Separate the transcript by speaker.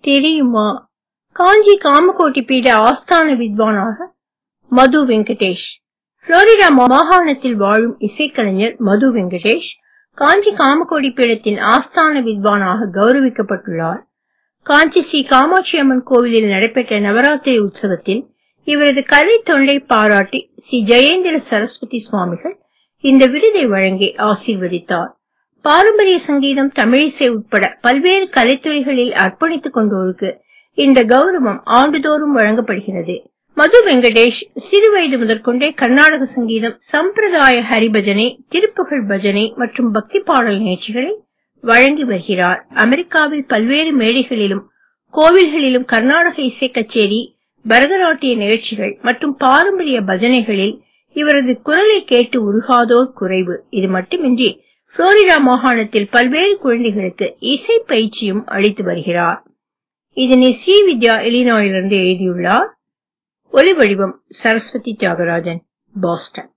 Speaker 1: தெரியுமா காஞ்சி காமகோட்டி பீட ஆஸ்தான வித்வானாக மது வெங்கடேஷ் புளோரிடா மாகாணத்தில் வாழும் இசைக்கலைஞர் மது வெங்கடேஷ் காஞ்சி காமகோடி பீடத்தின் ஆஸ்தான வித்வானாக கௌரவிக்கப்பட்டுள்ளார் காஞ்சி ஸ்ரீ காமாட்சி அம்மன் கோவிலில் நடைபெற்ற நவராத்திரி உற்சவத்தில் இவரது கலை தொண்டை பாராட்டி ஸ்ரீ ஜெயேந்திர சரஸ்வதி சுவாமிகள் இந்த விருதை வழங்கி ஆசீர்வதித்தார் பாரம்பரிய சங்கீதம் தமிழிசை உட்பட பல்வேறு கலைத்துறைகளில் அர்ப்பணித்துக் கொண்டோருக்கு இந்த கௌரவம் ஆண்டுதோறும் வழங்கப்படுகிறது மது வெங்கடேஷ் சிறு வயது முதற்கொண்டே கர்நாடக சங்கீதம் சம்பிரதாய ஹரிபஜனை திருப்புகழ் பஜனை மற்றும் பக்தி பாடல் நிகழ்ச்சிகளை வழங்கி வருகிறார் அமெரிக்காவில் பல்வேறு மேடைகளிலும் கோவில்களிலும் கர்நாடக இசை கச்சேரி பரதநாட்டிய நிகழ்ச்சிகள் மற்றும் பாரம்பரிய பஜனைகளில் இவரது குரலை கேட்டு உருகாதோர் குறைவு இது மட்டுமின்றி புளோரிடா மாகாணத்தில் பல்வேறு குழந்தைகளுக்கு இசை பயிற்சியும் அளித்து வருகிறார் இதனை ஸ்ரீவித்யா இலினாயிலிருந்து எழுதியுள்ளார் ஒலி வடிவம் சரஸ்வதி தியாகராஜன் பாஸ்டன்